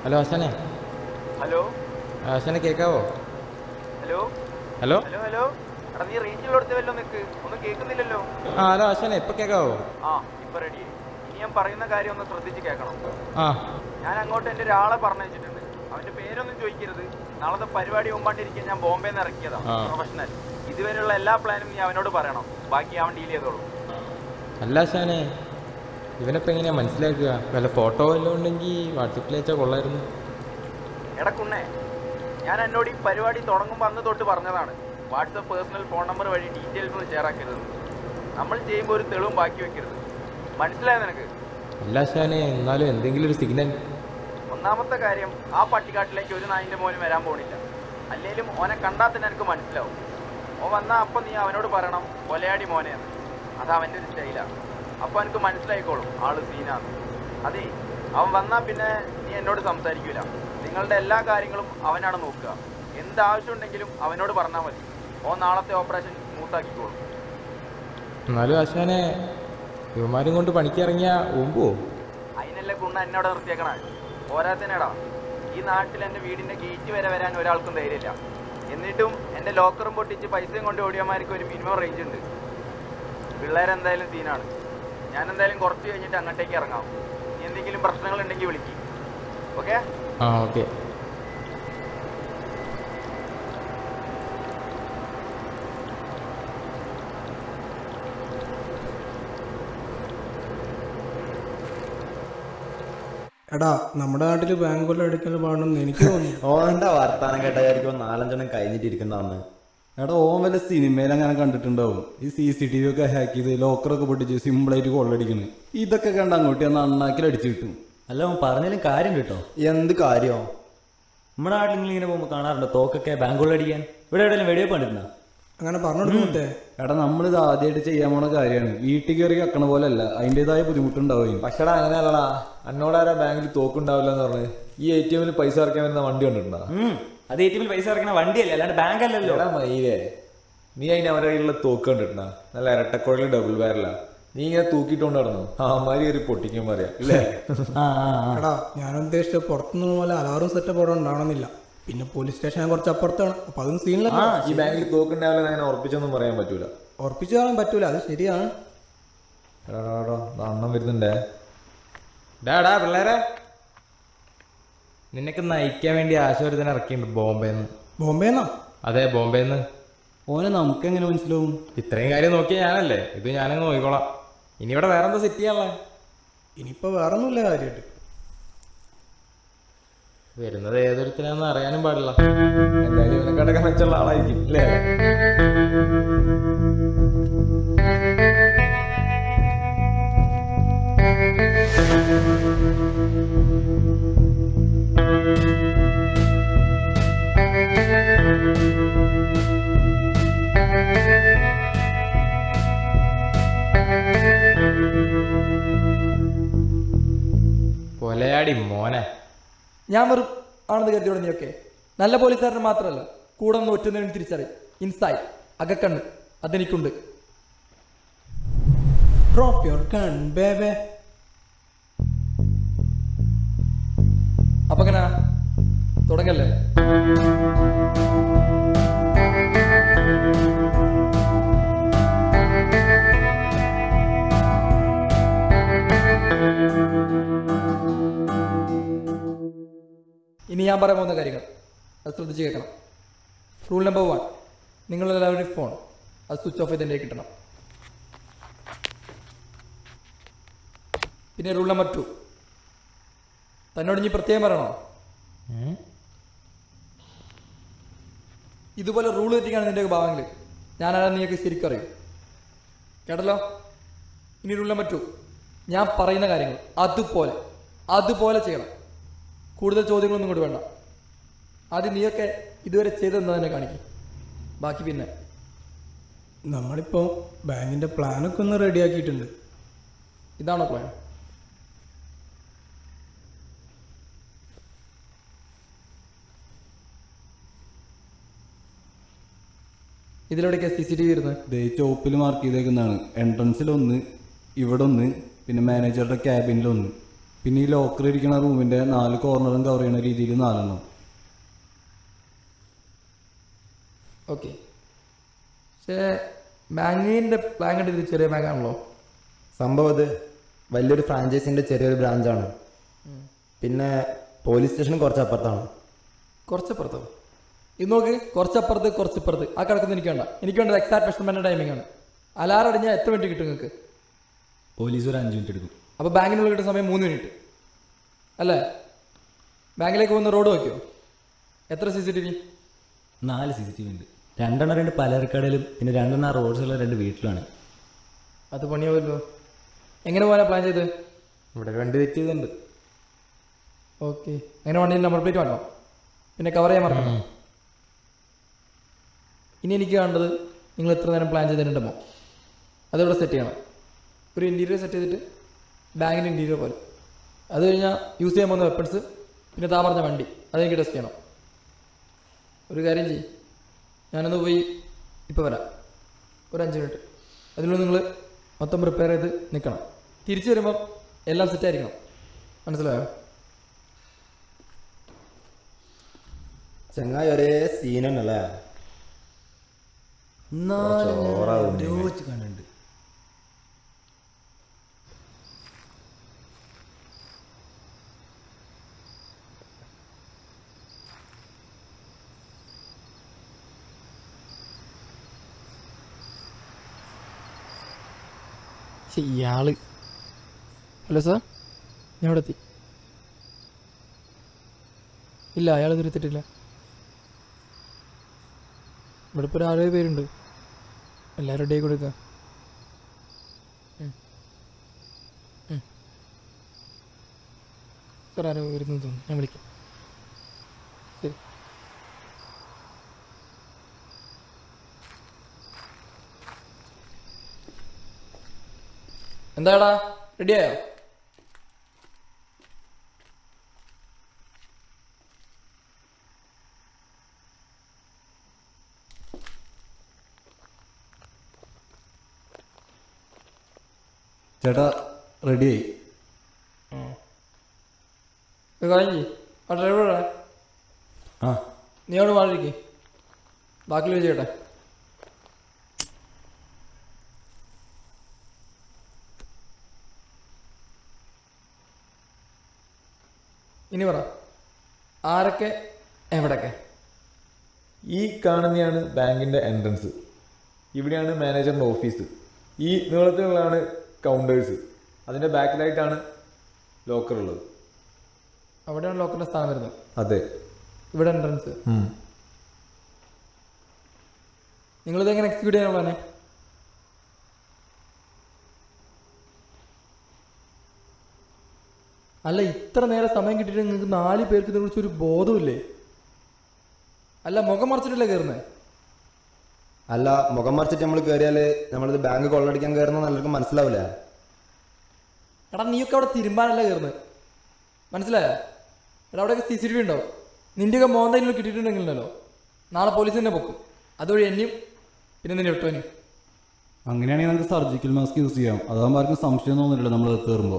Hello ആശാനെ hello ആശാനെ കേൾക്കാവോ ഹലോ ഹലോ ഹലോ ഹലോ എടാ നീ റേഞ്ചിലുള്ളടത്ത് വല്ലോ നിൽക്ക് ഒന്നും കേൾക്കുന്നില്ലല്ലോ ആ ഹലോ ആശാനെ ഇപ്പം കേൾക്കാവോ ആ ഇപ്പൊ റെഡി ഇനി ഞാൻ പറയുന്ന കാര്യം ഒന്ന് ശ്രദ്ധിച്ച് കേൾക്കണം ആ ഞാൻ അങ്ങോട്ട് എൻ്റെ ഒരാളെ പറഞ്ഞു വെച്ചിട്ടുണ്ട് അവന്റെ പേരൊന്നും ചോദിക്കരുത് നാളത്തെ പരിപാടി മുമ്പാണ്ടിരിക്കാൻ ഞാൻ ബോംബെയിൽ നിന്ന് ഇറക്കിയതാ ആ. പ്രൊഫഷണൽ ഇതുവരെയുള്ള എല്ലാ പ്ലാനും നീ അവനോട് പറയണം ബാക്കി അവൻ ഡീൽ ചെയ്തോളൂ അല്ല ആശാനെ ഇവനിപ്പോൾ എങ്ങനെയാ മനസ്സിലാക്കുക വല്ല ഫോട്ടോ വല്ലതും ഉണ്ടെങ്കിൽ വാട്സപ്പിൽ അയച്ചാൽ കൊള്ളായിരുന്നു എടക്കുണ്ണേ ഞാൻ എന്നോട് ഈ പരിപാടി തുടങ്ങുമ്പോൾ അന്ന് തൊട്ട് പറഞ്ഞതാണ് വാട്സപ്പ് പേഴ്സണൽ ഫോൺ നമ്പർ വഴി ഡീറ്റെയിൽസ് ഒന്നും ഷെയർ ആക്കരുത് നമ്മൾ ചെയ്യുമ്പോൾ ഒരു തെളിവും ബാക്കി വെക്കരുത് മനസ്സിലായോ നിനക്ക് അല്ല ആശാനെ എന്നാലും എന്തെങ്കിലും ഒരു സിഗ്നൽ ഒന്നാമത്തെ കാര്യം ആ പട്ടിക്കാട്ടിലേക്ക് ഒരു നായിന്റെ മോനും വരാൻ പോണില്ല അല്ലേലും ഓനെ കണ്ടാൽ തന്നെ എനിക്ക് മനസ്സിലാവും ഓൻ വന്നാൽ അപ്പം നീ അവനോട് പറയണം കൊലയാടി മോനെയാണ് അത് അവൻ്റെ ഒരു സ്റ്റൈലാണ് അപ്പോൾ എനിക്ക് മനസ്സിലായിക്കോളും ആള് സീനാണ് അതെ അവൻ വന്നാൽ പിന്നെ നീ എന്നോട് സംസാരിക്കൂല നിങ്ങളുടെ എല്ലാ കാര്യങ്ങളും അവനാണ് നോക്കുക എന്താവശ്യമുണ്ടെങ്കിലും അവനോട് പറഞ്ഞാൽ മതി ഓൻ നാളത്തെ ഓപ്പറേഷൻ സ്മൂത്താക്കിക്കോളും എന്നാലും ആശാനെ ഇവന്മാരും കൊണ്ട് പണിക്കിറങ്ങിയ ഓമ്പോ അതിനല്ലേ കുണ്ണ എന്നോട് നിർത്തിയേക്കണേ പോരാത്തനേടാ ഈ നാട്ടിൽ എൻ്റെ വീടിൻ്റെ ഗേറ്റ് വരെ വരാൻ ഒരാൾക്കും ധൈര്യമില്ല എന്നിട്ടും എൻ്റെ ലോക്കറും പൊട്ടിച്ച് പൈസയും കൊണ്ട് ഓടിയമാർക്ക് ഒരു മിനിമം റേഞ്ച് ഉണ്ട് പിള്ളേരെന്തായാലും സീനാണ് ഞാൻ എന്തായാലും കുറച്ച് കഴിഞ്ഞിട്ട് അങ്ങോട്ടേക്ക് ഇറങ്ങാം ഇനി എന്തെങ്കിലും പ്രശ്നങ്ങൾ ഉണ്ടെങ്കിൽ വിളിക്കും ഓക്കെ ആ ഓക്കെ എടാ നമ്മുടെ നാട്ടിൽ ബാങ്ക് കൊല്ലം എടുക്കൽ പാടണമെന്ന് എനിക്ക് തോന്നുന്നു ഓന്റെ വർത്താനം കേട്ടായിരിക്കും നാലഞ്ചെണ്ണം കഴിഞ്ഞിട്ടിരിക്കുന്നതാണ് എടാ ഓൻ വല്ല സിനിമയിൽ അങ്ങനെ കണ്ടിട്ടുണ്ടാവും ഈ സി സി ടി വി ഒക്കെ ഹാക്ക് ചെയ്ത് ലോക്കറൊക്കെ പൊട്ടിച്ച് സിമ്പിളായിട്ട് കൊള്ളടിക്കണ് ഇതൊക്കെ കണ്ട അങ്ങോട്ട് ഞാൻ നന്നാക്കിൽ അടിച്ചു കിട്ടും അല്ല അവൻ പറഞ്ഞാലും കാര്യം കേട്ടോ എന്ത് കാര്യോ നമ്മുടെ നാട്ടിൽ നിങ്ങൾ ഇങ്ങനെ പോകുമ്പോൾ കാണാറുണ്ടോ തോക്കൊക്കെ ബാങ്കുകളിൽ അടിക്കാൻ ഇവിടെ എവിടെയെങ്കിലും വെടിവെപ്പ് കണ്ടിരുന്നാ അങ്ങനെ പറഞ്ഞു കൊടുക്കട്ടെ എടാ നമ്മളിത് ആദ്യമായിട്ട് ചെയ്യാൻ പോണ കാര്യമാണ് വീട്ടിൽ കയറി കക്കണ പോലെ അല്ല അതിൻ്റെതായ ബുദ്ധിമുട്ടുണ്ടാവും ഇതിന്. പക്ഷേടാ അങ്ങനെയല്ലടാ എന്നോടാരാ ബാങ്കിൽ തോക്കുണ്ടാവില്ല എന്ന് പറഞ്ഞ് ഈ എ ടി എമ്മിൽ പൈസ ഇറക്കാൻ വരുന്ന വണ്ടി കണ്ടിട്ടുണ്ടോ ഉം. അത് എ ടി എമ്മിൽ പൈസ ഇറക്കുന്ന വണ്ടിയല്ലേ അല്ലാണ്ട് ബാങ്ക് അല്ലല്ലോ എടാ മയിലേ നീ അതിന് അവരുടെ കയ്യിലുള്ള തോക്ക് കണ്ടിട്ടുണ്ടാ നല്ല ഇരട്ടക്കുഴലിൽ ഡബിൾ ബാരലാ നീ ഇങ്ങനെ തൂക്കിയിട്ടോണ്ട് നടന്നു ആ മാതിരി ഒരു പൊട്ടിക്കാൻ പറയാ ഇല്ലേ ആ ആ ആ. എടാ ഞാൻ ഉദ്ദേശിച്ച പുറത്തുനിന്ന് പോലെ അലാറും സെറ്റപ്പ് അവിടെ ഉണ്ടാവണമെന്നില്ല പിന്നെ പോലീസ് സ്റ്റേഷൻ കുറച്ച് അപ്പുറത്താണ് അപ്പൊ അതൊന്നും സീനില്ല ആ ഈ ബാങ്കിൽ തോക്കുണ്ടാവില്ല അങ്ങനെ ഉറപ്പിച്ചൊന്നും പറയാൻ പറ്റൂല ഉറപ്പിച്ചു കാണാൻ പറ്റൂല അത് ശരിയാണ് എടാ എടാ, എടാ, ദാ അണ്ണം വരുന്നുണ്ടേ ഡാടാ പിള്ളേരെ നിനക്ക് നയിക്കാൻ വേണ്ടി ആശുപത്രി ഇറക്കിയിട്ടുണ്ട് ബോംബെന്ന് ബോംബെന്നാ അതെ ബോംബെന്ന് ഓനെ നമുക്ക് എങ്ങനെ മനസ്സിലാവും ഇത്രയും കാര്യം നോക്കിയ ഞാനല്ലേ ഇത് ഞാനങ്ങ് നോക്കിക്കോളാം ഇനി ഇവിടെ വേറെന്താ സെറ്റ് ചെയ്യാനുള്ളേ ഇനിയിപ്പോ വേറെ ഒന്നുമില്ല കാര്യമായിട്ട് വരുന്നത് ഏതൊരുത്തിനാന്ന് അറിയാനും പാടില്ല എന്തായാലും ഇവനെക്കാട്ടൊക്കെ മെച്ചുള്ള ആളായിരിക്കും അല്ലേ കൊലയാടി മോനെ ഞാൻ വെറും ആണെന്ന് കരുതിയോടെ നീയൊക്കെ നല്ല പോലീസുകാരന് മാത്രമല്ല കൂടെ ഒന്ന് ഒറ്റുന്നതിനും തിരിച്ചറിയും ഇൻസൈഡ് അകക്കണ്ണ് അതെനിക്കുണ്ട് ഡ്രോപ്പ് യുവർ ഗൺ ബേബേ അപ്പൊ എങ്ങനെ തുടങ്ങല്ലേ ഇനി ഞാൻ പറയാൻ പോകുന്ന കാര്യങ്ങൾ അത് ശ്രദ്ധിച്ച് കേൾക്കണം റൂൾ നമ്പർ വൺ നിങ്ങളെല്ലാവരുടെയും ഫോൺ അത് സ്വിച്ച് ഓഫ് ചെയ്ത് എൻ്റെ കയ്യിൽ കിട്ടണം പിന്നെ റൂൾ നമ്പർ ടു തന്നോട് ഇനി പ്രത്യേകം പറയണോ ഇതുപോലെ റൂൾ തെറ്റിക്കാണ് നിന്റെ ഭാവങ്ങളിൽ ഞാനാരാ നീയൊക്കെ ശരിക്കും അറിയും കേട്ടല്ലോ ഇനി റൂൾ നമ്പർ ടു ഞാൻ പറയുന്ന കാര്യങ്ങൾ അതുപോലെ അതുപോലെ ചെയ്യണം കൂടുതൽ ചോദ്യങ്ങളൊന്നും ഇങ്ങോട്ട് വേണ്ട ആദ്യം നീയൊക്കെ ഇതുവരെ ചെയ്തെന്ന് തന്നെ കാണിക്കും ബാക്കി പിന്നെ നമ്മളിപ്പോ ബാങ്കിന്റെ പ്ലാനൊക്കെ ഒന്ന് റെഡിയാക്കിയിട്ടുണ്ട് ഇതാണോ പ്ലാൻ ഇതിലെവിടേക്കാ സി സി ടി വി വരുന്നത് ദേ ചോപ്പിൽ മാർക്ക് ചെയ്തേക്കുന്നതാണ് എൻട്രൻസിൽ ഒന്ന് ഇവിടെ ഒന്ന് പിന്നെ മാനേജറുടെ ക്യാബിനിൽ ഒന്ന് പിന്നെ ഈ ലോക്കർ ഇരിക്കുന്ന റൂമിന്റെ നാല് കോർണറും കവർ ചെയ്യുന്ന രീതിയിൽ നാലെണ്ണം ഓക്കെ പക്ഷേ ബാങ്കിൻ്റെ പ്ലാൻ കണ്ടിട്ട് ഇത് ചെറിയ ബാങ്കാണല്ലോ സംഭവം ഇത് വലിയൊരു ഫ്രാഞ്ചൈസിന്റെ ചെറിയൊരു ബ്രാഞ്ചാണ് പിന്നെ പോലീസ് സ്റ്റേഷനും കുറച്ച് അപ്പുറത്താണ് കുറച്ചപ്പുറത്തോ ഇത് നോക്ക് കുറച്ചപ്പുറത്ത് കുറച്ചപ്പുറത്ത് ആ കിടക്കുന്ന എനിക്ക് വേണ്ട എനിക്ക് വേണ്ടത് എക്സാക്ട് മെഷർമെൻറ്റ് ടൈമിംഗ് ആണ് അലാറം അടിഞ്ഞാൽ എത്ര മിനിറ്റ് കിട്ടും നിങ്ങൾക്ക് പോലീസ് ഒരു അഞ്ച് മിനിറ്റ് എടുക്കും അപ്പോൾ ബാങ്കിനുള്ളിൽ കിട്ടുന്ന സമയം മൂന്ന് മിനിറ്റ് അല്ലേ ബാങ്കിലേക്ക് പോകുന്ന റോഡ് നോക്കിയോ എത്ര സി സി ടി വി നാല് സി സി ടി വി ഉണ്ട് രണ്ടെണ്ണം രണ്ട് പലചരക്കടയിലും പിന്നെ രണ്ടെണ്ണം ആ റോഡ്സുള്ള രണ്ട് വീട്ടിലാണ് അത് പണിയാവല്ലോ എങ്ങനെ പോകാനാണ് പ്ലാൻ ചെയ്ത് ഇവിടെ രണ്ട് തെറ്റ് ചെയ്തിട്ടുണ്ട് ഓക്കെ അങ്ങനെ വണ്ടിയിൽ നമ്പർ പ്ലേറ്റ് വേണം പിന്നെ കവർ ചെയ്യാൻ മറക്കണം ഇനി എനിക്ക് വേണ്ടത് നിങ്ങൾ എത്ര നേരം പ്ലാൻ ചെയ്തിട്ടുണ്ടോ അതിവിടെ സെറ്റ് ചെയ്യണം ഒരു ഇൻറ്റീരിയർ സെറ്റ് ചെയ്തിട്ട് ബാങ്കിൻ്റെ ഇൻറ്റീരിയർ പോലെ അത് കഴിഞ്ഞാൽ യൂസ് ചെയ്യാൻ പോകുന്ന വെപ്പൺസ് പിന്നെ താ പറഞ്ഞ വണ്ടി അതെനിക്ക് ടെസ്റ്റ് ചെയ്യണം ഒരു കാര്യം ചെയ്യും ഞാനൊന്ന് പോയി ഇപ്പോൾ വരാം ഒരു അഞ്ച് മിനിറ്റ് അതിനുള്ളിൽ നിങ്ങൾ മൊത്തം പ്രിപ്പയർ ചെയ്ത് നിൽക്കണം തിരിച്ചു വരുമ്പം എല്ലാം സെറ്റായിരിക്കണം മനസ്സിലായോ ചങ്ങായി ഒരേ സീനല്ലേ കണ്ടുണ്ട് പക്ഷെ ഇയാള് ഹലോ സാർ ഞാൻ ഇവിടെ എത്തി ഇല്ല അയാൾ തിരുത്തിട്ടില്ല ഇവിടെ ഇപ്പോൾ ഒരു ആറേഴ് പേരുണ്ട് എല്ലാവരും റെഡി ആയി കൊടുക്കുക സാർ ആരോ വരുന്നു തോന്നുന്നു ഞാൻ വിളിക്കാം ശരി എന്താടാ റെഡിയായോ ചേട്ടാ റെഡിയായി ഒരു കാര്യം ചെയ്യ് ആ ഡ്രൈവറാ ആ നീ അവിടെ മാറിയിരിക്കേ ബാക്കിയുള്ള ചെയ്യട്ടെ ഇനി പറ ആരൊക്കെ എവിടൊക്കെ ഈ കാണുന്നതാണ് ബാങ്കിന്റെ എൻട്രൻസ് ഇവിടെയാണ് മാനേജറിന്റെ ഓഫീസ് ഈ നീളത്തിലുള്ളതാണ് കൗണ്ടേഴ്സ് അതിന്റെ ബാക്കിലായിട്ടാണ് ലോക്കർ ഉള്ളത് അവിടെയാണ് ലോക്കറിന്റെ സ്ഥാനം വരുന്നത് അതെ ഇവിടെ എൻട്രൻസ് നിങ്ങളിത് എങ്ങനെ എക്സിക്യൂട്ട് ചെയ്യാനുള്ളതന്നെ അല്ല ഇത്ര നേരം സമയം കിട്ടിയിട്ട് നിങ്ങൾക്ക് നാല് പേർക്ക് ഇതിനെക്കുറിച്ച് ഒരു ബോധമില്ലേ അല്ല മുഖം മറച്ചിട്ടല്ലേ കയറുന്നത് അല്ല മുഖം മറിച്ചിട്ട് നമ്മൾ കയറിയാല് നമ്മളിത് ബാങ്ക് കൊള്ളടിക്കാൻ കയറുന്ന എല്ലാവർക്കും മനസ്സിലാവില്ല എടാ നീയൊക്കെ അവിടെ തിരുമ്പാനല്ല കയറുന്നത് മനസ്സിലായോ എടാ അവിടെയൊക്കെ സി സി ടി വി ഉണ്ടാവും നിന്റെയൊക്കെ മോന്തെങ്കിലും കിട്ടിയിട്ടുണ്ടെങ്കിലല്ലോ നാളെ പോലീസ് തന്നെ പൊക്കും അതുവഴി എന്നെയും പിന്നെ നിന്നെ ഒട്ടോനെയും അങ്ങനെയാണെങ്കിൽ നമുക്ക് സർജിക്കൽ മാസ്ക് യൂസ് ചെയ്യാം അതാകുമ്പോൾ ആർക്കും സംശയം തോന്നില്ല നമ്മൾ കയറുമ്പോൾ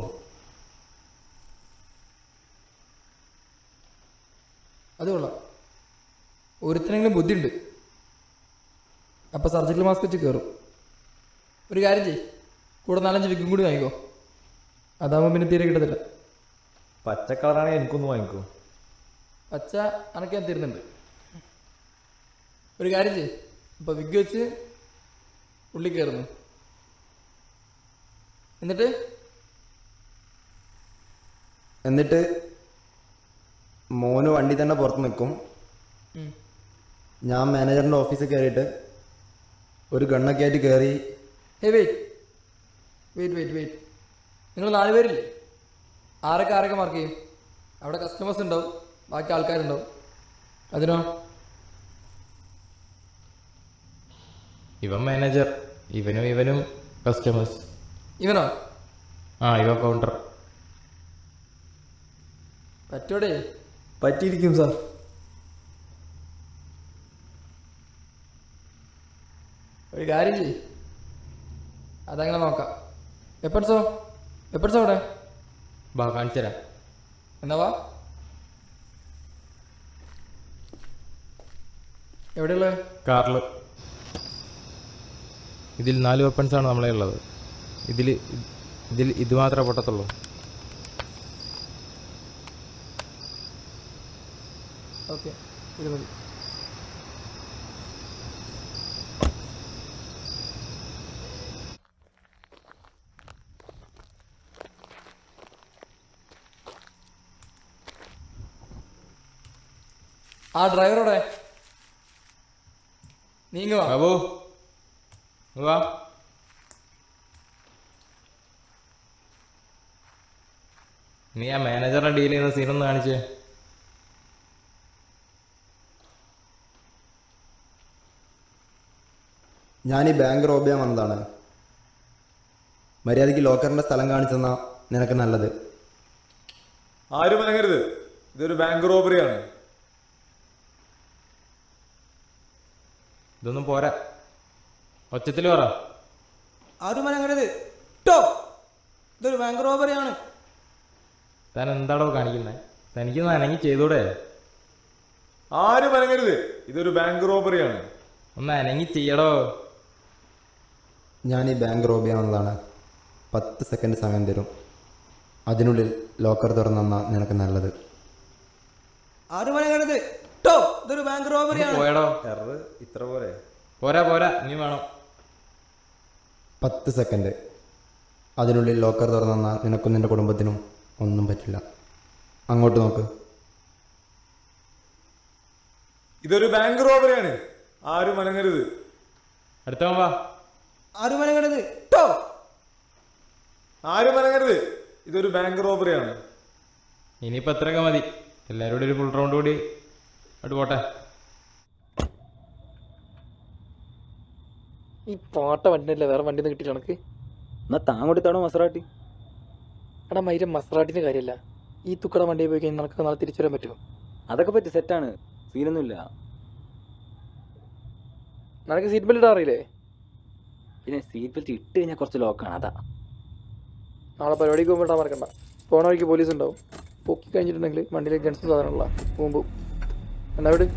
അത് കൊള്ളാം ഒരുത്തനെങ്കിലും ബുദ്ധിയുണ്ട് അപ്പോൾ സർജിക്കൽ മാസ്ക് വെച്ച് കയറും ഒരു കാര്യം ചെയ്യ് കൂടെ നാലഞ്ച് വിക്കും കൂടി വാങ്ങിക്കോ അതാകുമ്പോൾ പിന്നെ തീരെ കിട്ടത്തില്ല പച്ച കളറാണെങ്കിൽ എനിക്കൊന്ന് വാങ്ങിക്കോ പച്ച അനക്ക് ഞാൻ തരുന്നുണ്ട് ഒരു കാര്യം ചെയ്യ് ഇപ്പോൾ വിഗ് വെച്ച് ഉള്ളി കയറുന്നു എന്നിട്ട് എന്നിട്ട് മോന് വണ്ടി തന്നെ പുറത്ത് നിൽക്കും ഉം. ഞാൻ മാനേജറിന്റെ ഓഫീസിൽ കയറിയിട്ട് ഒരു ഗണ്ണൊക്കെ ആയിട്ട് കയറി hey wait wait wait wait നിങ്ങൾ നാല് പേരില്ലേ ആരൊക്കെ ആരൊക്കെ മാർക്ക് ചെയ്യും അവിടെ കസ്റ്റമേഴ്സ് ഉണ്ടാവും ബാക്കി ആൾക്കാരുണ്ടാവും അതിനോ ഇവൻ മാനേജർ ഇവനും ഇവനും കസ്റ്റമേഴ്സ് ഇവനോ ആ ഇവ കൗണ്ടർ പറ്റോടെ പറ്റിയിരിക്കും സാർ ഒരു കാര്യം ചെയ്യ് അതങ്ങനെ നോക്കാം വെപ്പൺസോ വെപ്പൺസോ അവിടെ ബാ കാണിച്ചു തരാം എന്നാ വാ എവിടെയുള്ള കാറിൽ ഇതിൽ നാല് വെപ്പൺസ് ആണ് നമ്മളെ ഉള്ളത് ഇതിൽ ഇതിൽ ഇത് മാത്രമേ പൊട്ടത്തുള്ളൂ ഓക്കെ ഇത് മതി ആ ഡ്രൈവറോടെ നീങ്ങ വാ ബാബു ഇങ്ങ് വാ നീ ആ മാനേജറെ ഡീൽ ചെയ്യുന്ന സീനൊന്ന് കാണിച്ചേ ഞാൻ ഈ ബാങ്ക് റോബ് ചെയ്യാൻ വന്നതാണ് മര്യാദയ്ക്ക് ലോക്കറിൻ്റെ സ്ഥലം കാണിച്ചെന്നാ നിനക്ക് നല്ലത് ആരും അനങ്ങരുത് ഇതൊരു ബാങ്ക് റോബറിയാണ് ഇതൊന്നും പോരാ ഒച്ചത്തിൽ പറ ആരും അനങ്ങരുത് ട്ടോ ഇതൊരു ബാങ്ക് റോബറിയാണ് താൻ എന്താടോ കാണിക്കുന്നത് തനിക്ക് നനങ്ങി ചെയ്തൂടെ ആരും അനങ്ങരുത് ഇതൊരു ബാങ്ക് റോബറിയാണ് ഒന്ന് അനങ്ങി ചെയ്യടോ ഞാൻ ഈ ബാങ്ക് റോബ് ചെയ്യാൻ വന്നതാണ് പത്ത് സെക്കൻഡ് സമയം തരും അതിനുള്ളിൽ ലോക്കർ തുറന്നെന്നാ നിനക്ക് നല്ലത് ആരും അനങ്ങരുത് ട്ടോ ഇതൊരു ബാങ്ക് റോബറിയാണ് പോയടോ എറർ ഇത്ര പോരെ പോരാ പോരാ നീ വേണം പത്ത് സെക്കൻഡ് അതിനുള്ളിൽ ലോക്കർ തുറന്നെന്നാ നിനക്കും നിന്റെ കുടുംബത്തിനും ഒന്നും പറ്റില്ല അങ്ങോട്ട് നോക്ക് ഇതൊരു ബാങ്ക് റോബറിയാണ് ആരും അനങ്ങരുത് അടുത്തവൻ വാ ആരും അനങ്ങരുത് ട്ടോ ആരും അനങ്ങരുത് ഇതൊരു ബാങ്ക് റോബറിയാണ് ഇനിയിപ്പോൾ എത്രയൊക്കെ മതി എല്ലാവരും കൂടി ഒരു ഫുൾ റൗണ്ട് കൂടി അവിടെ പോട്ടെ ഈ പാട്ട വണ്ടിയല്ലേ വേറെ വണ്ടി കിട്ടിയില്ല എനിക്ക് എന്നാ താങ്ങോട്ട് തവണ മസറാട്ടി എടാ മൈര മസറാട്ടിന്റെ കാര്യമല്ല ഈ തുക്കട വണ്ടിയിൽ പോയി കഴിഞ്ഞാൽ നിനക്ക് നാളെ തിരിച്ചു വരാൻ പറ്റുമോ അതൊക്കെ പറ്റി സെറ്റാണ് സീനൊന്നുമില്ല നിനക്ക് സീറ്റ് ബെൽറ്റ് ഇടാൻ അറിയില്ലേ പിന്നെ സീറ്റ് ബെൽറ്റ് ഇട്ട് കഴിഞ്ഞാൽ കുറച്ച് ലോക്കാണ് അതാ നാളെ പരിപാടിക്ക് പോകുമ്പോൾ ഇടാൻ മറക്കണ്ട പോണ വഴിക്ക് പോലീസ് ഉണ്ടാവും പൊക്കി കഴിഞ്ഞിട്ടുണ്ടെങ്കിൽ വണ്ടിയിൽ ഗൺസും സാധനമുള്ള മുമ്പ് എന്നാ വിട്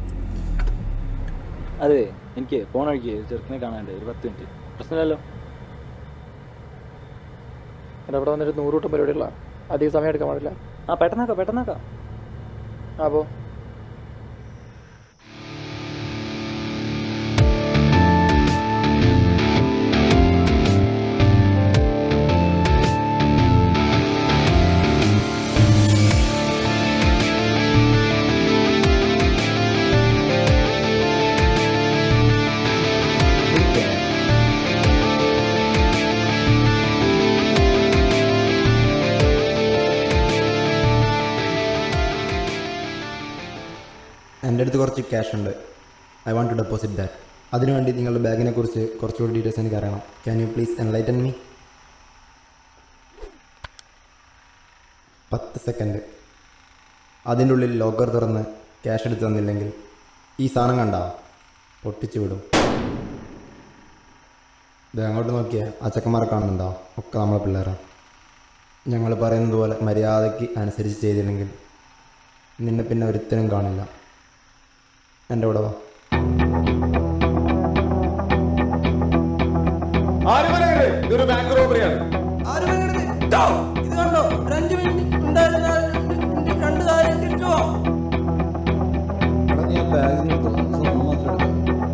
അതെ എനിക്ക് പോണ വഴിക്ക് ചെറുക്കനെ കാണാണ്ട് ഒരു പത്ത് മിനിറ്റ് പ്രശ്നമില്ലല്ലോ എടാ ഇവിടെ വന്നിട്ട് നൂറുകൂട്ടം പരിപാടിയുള്ള അധികം സമയം എടുക്കാൻ പാടില്ല ആ പെട്ടെന്നാക്കാം പെട്ടെന്നാക്കാം ആ പോ എൻ്റെ അടുത്ത് കുറച്ച് ക്യാഷ് ഉണ്ട് I want to deposit that അതിനുവേണ്ടി നിങ്ങളുടെ ബാഗിനെ കുറിച്ച് കുറച്ചുകൂടി ഡീറ്റെയിൽസ് എനിക്ക് അറിയണം can you please enlighten me പത്ത് സെക്കൻഡ് അതിൻ്റെ ഉള്ളിൽ ലോക്കർ തുറന്ന് ക്യാഷ് എടുത്ത് തന്നില്ലെങ്കിൽ ഈ സാധനം കണ്ടാ പൊട്ടിച്ചു വിടും ഇത് അങ്ങോട്ട് നോക്കിയാൽ ആ ചെക്കന്മാരെ കാണുന്നുണ്ടോ ഒക്കെ നമ്മളെ പിള്ളേരാണ് ഞങ്ങൾ പറയുന്നത് പോലെ മര്യാദയ്ക്ക് അനുസരിച്ച് ചെയ്തില്ലെങ്കിൽ നിന്നെ പിന്നെ ഒരുത്തനും കാണില്ല എൻ്റെ കൂടെ വാ ആരും അനങ്ങരുത് ഇതൊരു ബാങ്ക് റോബറിയാണ് ആരും അനങ്ങരുത് ട്ടോ ഇത് കണ്ടോ ഒരു അഞ്ച് മിനിറ്റ് ഉണ്ടായിരുന്നാൽ രണ്ട് കാര്യം തിരിച്ചു പോവാം എടാ നീ ആ ബാഗ് സ്വർണ്ണം മാത്രം എടുക്കാം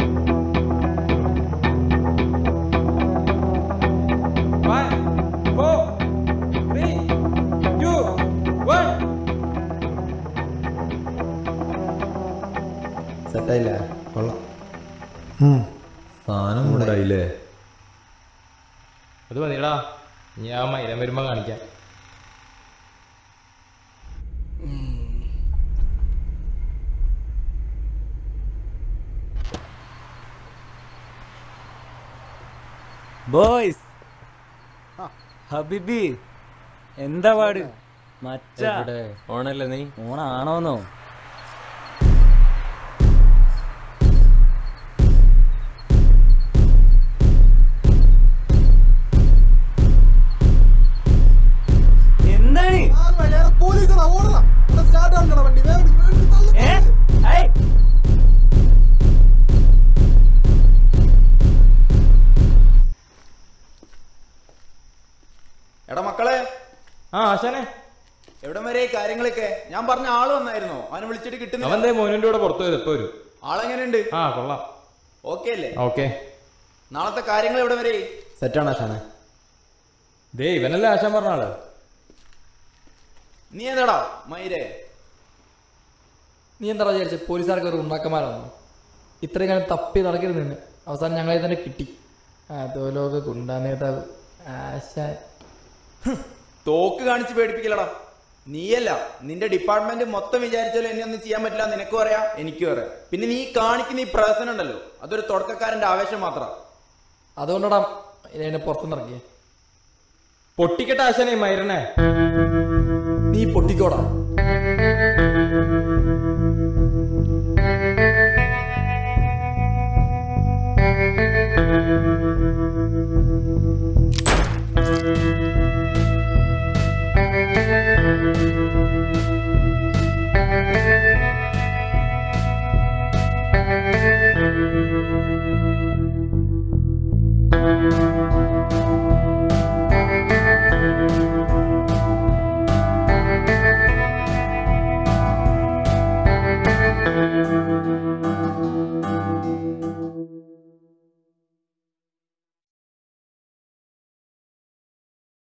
Five, four, three, two, one. സെറ്റായില്ലേ കൊള്ളാം സാധനം ഉണ്ടായില്ലേ അത് മതിടാ ഞാൻ മൈരം വരുമ്പോ കാണിക്കാം ബോയ്സ് ഹബിബി എന്താ പാട് മച്ച ഓണല്ലേ നീ ഓണാണോന്നോ എന്താണ് അവനെ വിളിച്ചിട്ട് കിട്ടുന്നില്ല അവന്റെ മോനിന്റെ കൂടെ പുറത്തു പോയത് എപ്പോ വരും ആളെങ്ങനെയുണ്ട് ആ കൊള്ളാം ഓക്കെ അല്ലേ ഓക്കെ നാളത്തെ കാര്യങ്ങൾ എവിടെ വരെ സെറ്റാണ് ആശാനെ ദേ ഇവനല്ലേ ആശാൻ പറഞ്ഞ ആള് നീ എന്താടാ മൈരേ നീ എന്താ വിചാരിച്ചത് പോലീസുകാർക്ക് ഒരു ഉണ്ടാക്കന്മാരാണോ ഇത്രയും കാലം തപ്പി നടക്കരുത് നിന്ന് അവസാനം ഞങ്ങളെ തന്നെ കിട്ടി അതോലോക ഗുണ്ടാ നേതാവ് ആശാൻ തോക്ക് കാണിച്ച് പേടിപ്പിക്കലടാ നീയല്ല നിന്റെ ഡിപ്പാർട്ട്മെന്റ് മൊത്തം വിചാരിച്ചാലും എന്നെ ഒന്നും ചെയ്യാൻ പറ്റില്ല നിനക്കും അറിയാം എനിക്കും അറിയാം പിന്നെ നീ കാണിക്കുന്ന ഈ പ്രഹസനം ഉണ്ടല്ലോ അതൊരു തുടക്കക്കാരന്റെ ആവേശം മാത്രം അതുകൊണ്ടാടാ എന്നെ പുറത്തുനിന്ന് ഇറങ്ങിയേ പൊട്ടിക്കട്ടെ ആശാനെ മൈരനെ നീ പൊട്ടിക്കോടാ